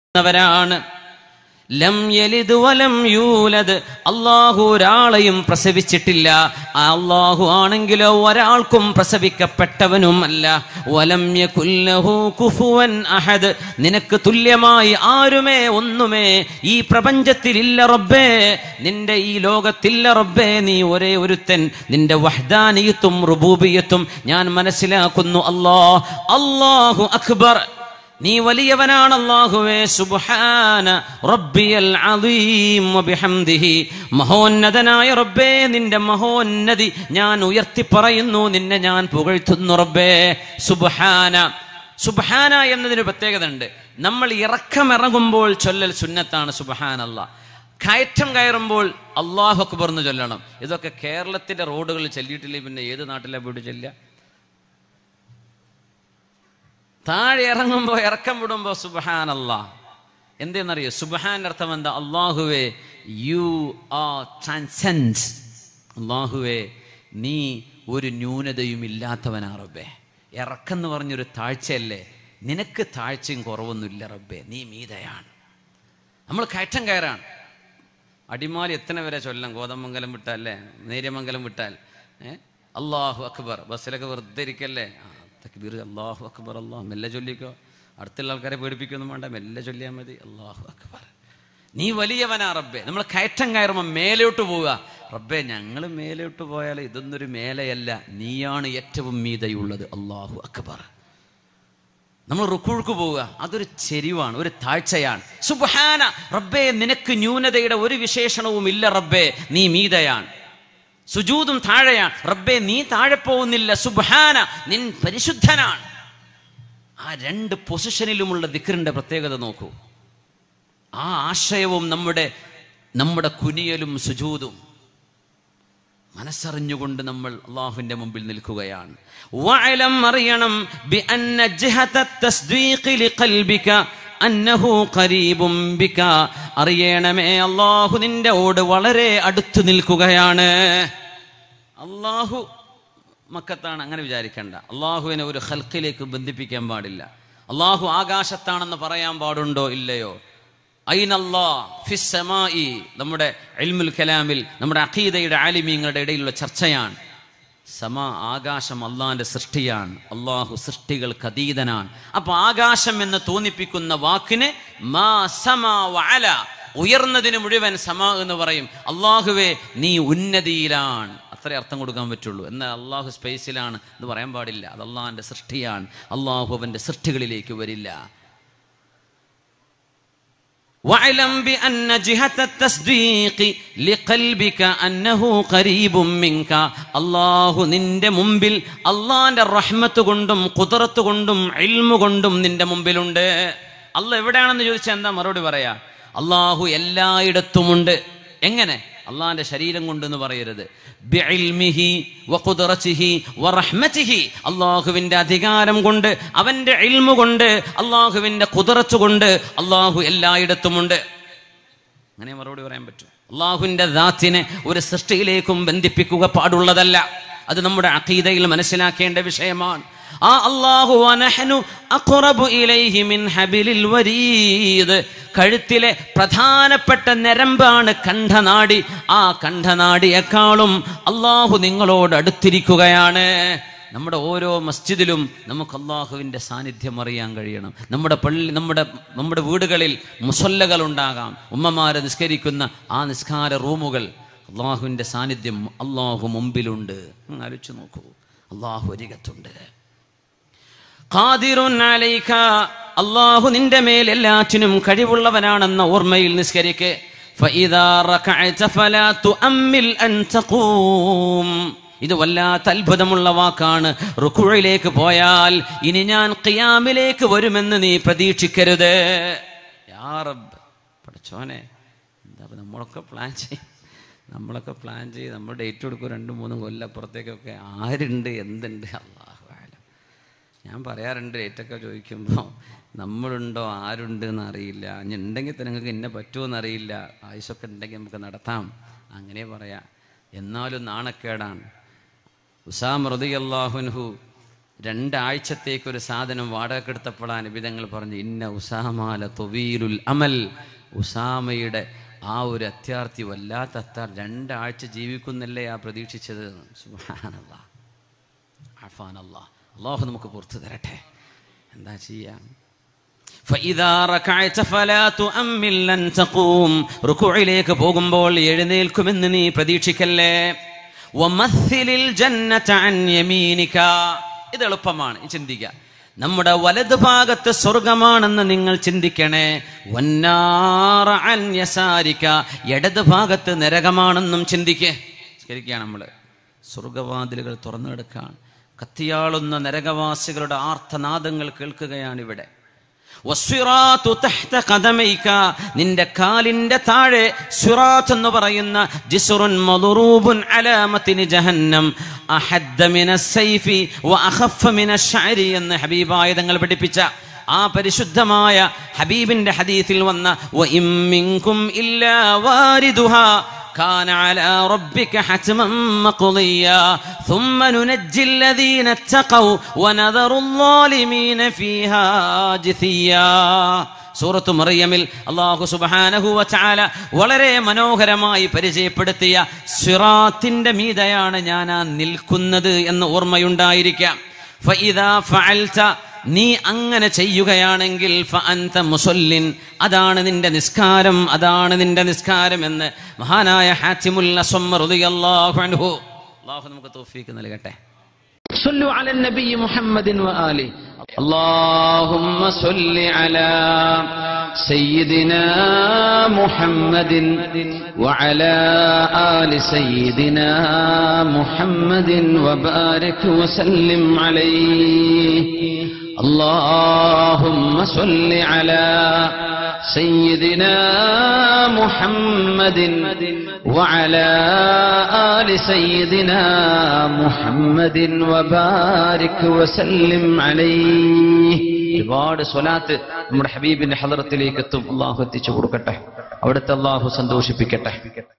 വരാണ് ലം യലിദ് വലം യൂലദ് അള്ളാഹു ഒരാളെയും പ്രസവിച്ചിട്ടില്ല ആ അള്ളാഹു ആണെങ്കിലോ ഒരാൾക്കും പ്രസവിക്കപ്പെട്ടവനുമല്ല വലം യകുല്ലഹു കുഫുവൻ അഹദ് നിനക്ക് തുല്യമായി ആരുമേ ഒന്നുമേ ഈ പ്രപഞ്ചത്തിലില്ല റബ്ബേ നിന്റെ ഈ ലോകത്തില്ല റബ്ബേ നീ ഒരേ ഒരുത്തൻ നിന്റെ വഹ്ദാനിയത്തും റുബൂബിയത്തും ഞാൻ മനസ്സിലാക്കുന്നു അല്ലാ അല്ലാഹു അക്ബർ നീ വലിയവനാണ് അല്ലാഹുവേ സുബ്ഹാന റബ്ബിയൽ അദീം വബിഹംദിഹി മഹോന്നതനായ റബ്ബേ നിന്റെ മഹോന്നതി ഞാൻ ഉയർത്തി പറയുന്നു നിന്നെ ഞാൻ പുകഴ്ത്തുന്നു റബ്ബേ സുബ്ഹാന സുബ്ഹാന എന്നതിന് പ്രത്യേകത ഉണ്ട് നമ്മൾ ഇറക്കമിറങ്ങുമ്പോൾ ചൊല്ലൽ സുന്നത്താണ് സുബ്ഹാൻ അല്ലാ കയറ്റം കയറുമ്പോൾ അള്ളാഹു അക്ബർ എന്ന് ചൊല്ലണം ഇതൊക്കെ കേരളത്തിന്റെ റോഡുകളിൽ ചൊല്ലിയിട്ടില്ലേ പിന്നെ ഏത് നാട്ടിലെ വീട് ചൊല്ലുക താഴെ ഇറങ്ങുമ്പോൾ ഇറക്കം വിടുമ്പോൾ സുബഹാനല്ല എന്തെന്നറിയോ സുബഹാൻ അർത്ഥം എന്താ അള്ളാഹുവേ യു ആർ ട്രാൻസെൻഡ് അള്ളാഹുവേ നീ ഒരു ന്യൂനതയും ഇല്ലാത്തവനാ റബ്ബേ ഇറക്കെന്ന് പറഞ്ഞൊരു താഴ്ചയല്ലേ നിനക്ക് താഴ്ചയും കുറവൊന്നുമില്ല റബ്ബേ നീ മീതയാണ് നമ്മൾ കയറ്റം കയറാണ് അടിമാലി എത്തന വരെ ചൊല്ലാം ഗോതമംഗലം വിട്ടാൽ അല്ലേ നേര്യമംഗലം വിട്ടാൽ ഏ അള്ളാഹു അക്ബർ ബസ്സിലൊക്കെ വെറുതെ ഇരിക്കല്ലേ ആ, തക്ബീർ അള്ളാഹു അക്ബർ അള്ളാഹു മെല്ലെ ചൊല്ലിക്കോ അടുത്തുള്ള ആൾക്കാരെ പേടിപ്പിക്കൊന്നും വേണ്ട മെല്ലെ ചൊല്ലിയാൽ മതി അള്ളാഹു അക്ബർ നീ വലിയവനാ റബ്ബേ നമ്മൾ കയറ്റം കയറുമ്പോൾ മേലോട്ട് പോവുക റബ്ബേ ഞങ്ങൾ മേലോട്ട് പോയാൽ ഇതൊന്നൊരു മേലയല്ല നീയാണ് ഏറ്റവും മീതയുള്ളത് അള്ളാഹു അക്ബർ നമ്മൾ റുക്കുഴുക്ക് പോവുക അതൊരു ചെരിവാണ് ഒരു താഴ്ചയാണ് സുബ്ഹാന റബ്ബേ നിനക്ക് ന്യൂനതയുടെ ഒരു വിശേഷണവും ഇല്ല റബ്ബേ നീ മീതയാണ് സുജൂതും താഴെയാണ് റബ്ബേ നീ താഴെ പോകുന്നില്ല സുബ്ഹാന നിൻ പരിശുദ്ധനാണ് ആ രണ്ട് പൊസിഷനിലുമുള്ള ദിക്റിന്റെ പ്രത്യേകത നോക്കൂ ആ ആശയവും നമ്മുടെ നമ്മുടെ കുനിയലും സുജൂതും മനസ്സറിഞ്ഞുകൊണ്ട് നമ്മൾ അള്ളാഹുവിന്റെ മുമ്പിൽ നിൽക്കുകയാണ് വഅലം അറിയണം ബിഅന്ന ജിഹത തസ്ദീഖ് ലിഖൽബിക അന്നഹു ഖരീബും ബിക അറിയണമേ അള്ളാഹു നിന്റെ ഓട് വളരെ അടുത്ത് നിൽക്കുകയാണ് അള്ളാഹു മക്കത്താണ് അങ്ങനെ വിചാരിക്കണ്ട അള്ളാഹുവിനെ ഒരു ഹൽക്കിലേക്ക് ബന്ധിപ്പിക്കാൻ പാടില്ല അള്ളാഹു ആകാശത്താണെന്ന് പറയാൻ പാടുണ്ടോ ഇല്ലയോ ഐനല്ലാ ഫിസ്സമായി നമ്മുടെ ഇൽമുൽ കലാമിൽ നമ്മുടെ അഖീദയുടെ ആലിമീങ്ങളുടെ ഇടയിലുള്ള ചർച്ചയാണ് സമ ആകാശം അള്ളാന്റെ സൃഷ്ടിയാണ് അള്ളാഹു സൃഷ്ടികൾക്ക് അതീതനാണ് അപ്പൊ ആകാശം എന്ന് തോന്നിപ്പിക്കുന്ന വാക്കിന് മാ സമ വഅല ഉയർന്നതിന് മുഴുവൻ സമ എന്ന് പറയും അള്ളാഹുവേ നീ ഉന്നതിയിലാണ് അത്രേ അർത്ഥം കൊടുക്കാൻ പറ്റുള്ളൂ എന്നാൽ അള്ളാഹു സ്പേസിലാണ് എന്ന് പറയാൻ പാടില്ല അത് അള്ളാഹിന്റെ സൃഷ്ടിയാണ് അള്ളാഹു അവന്റെ സൃഷ്ടികളിലേക്ക് വരില്ല واعلم بأن جهة التصديق لقلبك أنه قريب منك അള്ളാഹു നിന്റെ മുമ്പിൽ അള്ളാന്റെ റഹ്മത്ത് കൊണ്ടും കുതിരത്ത് കൊണ്ടും ഇൽമു കൊണ്ടും നിന്റെ മുമ്പിലുണ്ട് അല്ല എവിടെയാണെന്ന് ചോദിച്ചാൽ എന്താ മറുപടി പറയാ അള്ളാഹു എല്ലായിടത്തുമുണ്ട് എങ്ങനെ അള്ളാഹിന്റെ ശരീരം കൊണ്ട് എന്ന് പറയരുത് ബിഇൽമിഹി വഖുദ്റതിഹി വറഹ്മതിഹി അള്ളാഹുവിന്റെ അധികാരം കൊണ്ട് അവന്റെ ഇൽമു കൊണ്ട് അള്ളാഹുവിന്റെ കുതിറച്ചു കൊണ്ട് അള്ളാഹു എല്ലായിടത്തുമുണ്ട് അങ്ങനെ മറുപടി പറയാൻ പറ്റും അള്ളാഹുവിന്റെ ദാത്തിനെ ഒരു സൃഷ്ടിയിലേക്കും ബന്ധിപ്പിക്കുക പാടുള്ളതല്ല അത് നമ്മുടെ അഖീദയിൽ മനസ്സിലാക്കേണ്ട വിഷയമാണ് ആ അള്ളാഹു വനഹനു അഖറബു ഇലൈഹി മിൻ ഹബിലിൽ വരീദ് കഴുത്തിലെ പ്രധാനപ്പെട്ട നരമ്പാണ് കണ്ഠനാടി ആ കണ്ഠനാടിയെക്കാളും അള്ളാഹു നിങ്ങളോട് അടുത്തിരിക്കുകയാണ് നമ്മുടെ ഓരോ മസ്ജിദിലും നമുക്ക് അള്ളാഹുവിൻ്റെ സാന്നിധ്യം അറിയാൻ കഴിയണം നമ്മുടെ പള്ളി നമ്മുടെ നമ്മുടെ വീടുകളിൽ മുസല്ലകൾ ഉണ്ടാകാം ഉമ്മമാരെ നിസ്കരിക്കുന്ന ആ നിസ്കാര റൂമുകൾ അള്ളാഹുവിൻ്റെ സാന്നിധ്യം അള്ളാഹു മുമ്പിലുണ്ട് ഒന്ന് ആലോചിച്ച് നോക്കൂ അള്ളാഹു അരികത്തുണ്ട് ഖാദിറുൻ അലൈക അള്ളാഹു നിന്റെ മേൽ എല്ലാറ്റിനും കഴിവുള്ളവനാണെന്ന ഓർമ്മയിൽ നിസ്കരിക്ക് فإذا ركعت فلا تؤمل أن تقوم ഇത് വല്ലാത്ത അത്ഭുതമുള്ള വാക്കാണ് റുക്കുഴയിലേക്ക് പോയാൽ ഇനി ഞാൻ ഖിയാമിലേക്ക് വരുമെന്ന് നീ പ്രതീക്ഷിക്കരുത് യാ റബ്ബ് പഠിച്ചോനെ എന്താ ഇപ്പൊ നമ്മളൊക്കെ പ്ലാൻ ചെയ്യും നമ്മളൊക്കെ പ്ലാൻ ചെയ്ത് നമ്മൾ ഡേറ്റ് കൊടുക്കും രണ്ടും മൂന്നും കൊല്ലപ്പുറത്തേക്കൊക്കെ ആരുണ്ട് എന്തുണ്ട് അള്ളാഹു ആലം ഞാൻ പറയാറുണ്ട് ഡേറ്റൊക്കെ ചോദിക്കുമ്പോൾ നമ്മളുണ്ടോ ആരുണ്ട് എന്ന് അറിയില്ല ഇനി ഉണ്ടെങ്കിൽ തന്നെ നിങ്ങൾക്ക് എന്നെ പറ്റുമോ എന്നറിയില്ല ആയുസൊക്കെ ഉണ്ടെങ്കിൽ നമുക്ക് നടത്താം അങ്ങനെ പറയാം എന്നാലും നാണക്കേടാണ് ഉസാം റതി അള്ളാഹുൻഹു രണ്ടാഴ്ചത്തേക്ക് ഒരു സാധനം വാടകക്കെടുത്തപ്പോഴാണ് വിധങ്ങൾ പറഞ്ഞു ഇന്ന ഉസാമാല തൊവീലുൽ അമൽ ഉസാമയുടെ ആ ഒരു അത്യാർത്ഥി വല്ലാത്ത അത്താർ രണ്ടാഴ്ച ജീവിക്കുന്നല്ലേ ആ പ്രതീക്ഷിച്ചത് സുബ്ഹാനല്ലാ അഫാനല്ലാ അള്ളാഹു നമുക്ക് പുറത്തു തരട്ടെ എന്താ ചെയ്യാം فإذا ركعت فلا تؤمل لن تقوم റുക്കുഇലേക്ക് പോകുമ്പോൾ എഴുന്നേൽക്കുമെന്ന് നീ പ്രതീക്ഷിക്കല്ലേ വമസ്സിലിൽ ജന്നത അൻ യമീനിക ഇത് എളുപ്പമാണ് ഈ ചിന്തിക്കുക നമ്മുടെ വലത് ഭാഗത്ത് സ്വർഗമാണെന്ന് നിങ്ങൾ ചിന്തിക്കണേ വന്നാറ അൻ യസാരിക ഇടത് ഭാഗത്ത് നരകമാണെന്നും ചിന്തിക്കേ ശരിക്കാണ് നമ്മൾ സ്വർഗവാതിലുകൾ തുറന്നു കിടക്കുകയാണ് കത്തിയാളുന്ന നരകവാസികളുടെ ആർത്തനാദങ്ങൾ കേൾക്കുകയാണ് ഇവിടെ വസ്വിറാത്തു തഹ്ത ഖദമൈക നിന്റെ കാലിന്റെ താഴെ സിറാത്ത് എന്ന് പറയുന്ന ജിസ്റുൻ മദ്റൂബുൻ അലാമത്തിന് ജഹന്നം അഹദ്ദ മിനസ് സൈഫി വഅഖഫ മിനശ് ശഅരി എന്ന് ഹബീബായ തങ്ങൾ പഠിപ്പിച്ച ആ പരിശുദ്ധമായ ഹബീബിന്റെ ഹദീസിൽ വന്ന വഇം മിൻകും ഇല്ലാ വാരിദുഹാ كان على ربك حتما مقضيا ثم ننجي الذين اتقوا ونذر الظالمين فيها جثيا സൂറത്തു മറിയമിൽ അള്ളാഹു സുബാനഹു വചാല വളരെ മനോഹരമായി പരിചയപ്പെടുത്തിയ സിറാത്തിന്റെ മീതയാണ് ഞാൻ ആ നിൽക്കുന്നത് എന്ന് ഓർമ്മയുണ്ടായിരിക്കാം ഫഇദാ ഫഅൽത നീ അങ്ങനെ ചെയ്യുകയാണെങ്കിൽ ഫഅൻത മുസല്ലിൻ അതാണ് നിന്റെ നിസ്കാരം അതാണ് നിന്റെ നിസ്കാരം എന്ന് മഹാനായ ഹാത്തിമുൽ അസ്വമ്മ റളിയല്ലാഹു അൻഹു അല്ലാഹു നമുക്ക് തൗഫീക്ക് നൽകട്ടെ صلوا على النبي محمد وآله اللهم صل على سيدنا محمد وعلى آل سيدنا محمد وبارك وسلم عليه اللهم صل على سيدنا محمد وعلى آل سيدنا محمد وبارك وسلم عليه ഒരുപാട് സ്വലാത്ത് നമ്മുടെ ഹബീബിന്റെ ഹദറത്തിലേക്ക് എത്തും അള്ളാഹു എത്തിച്ചു കൊടുക്കട്ടെ അവിടുത്തെ അള്ളാഹു സന്തോഷിപ്പിക്കട്ടെ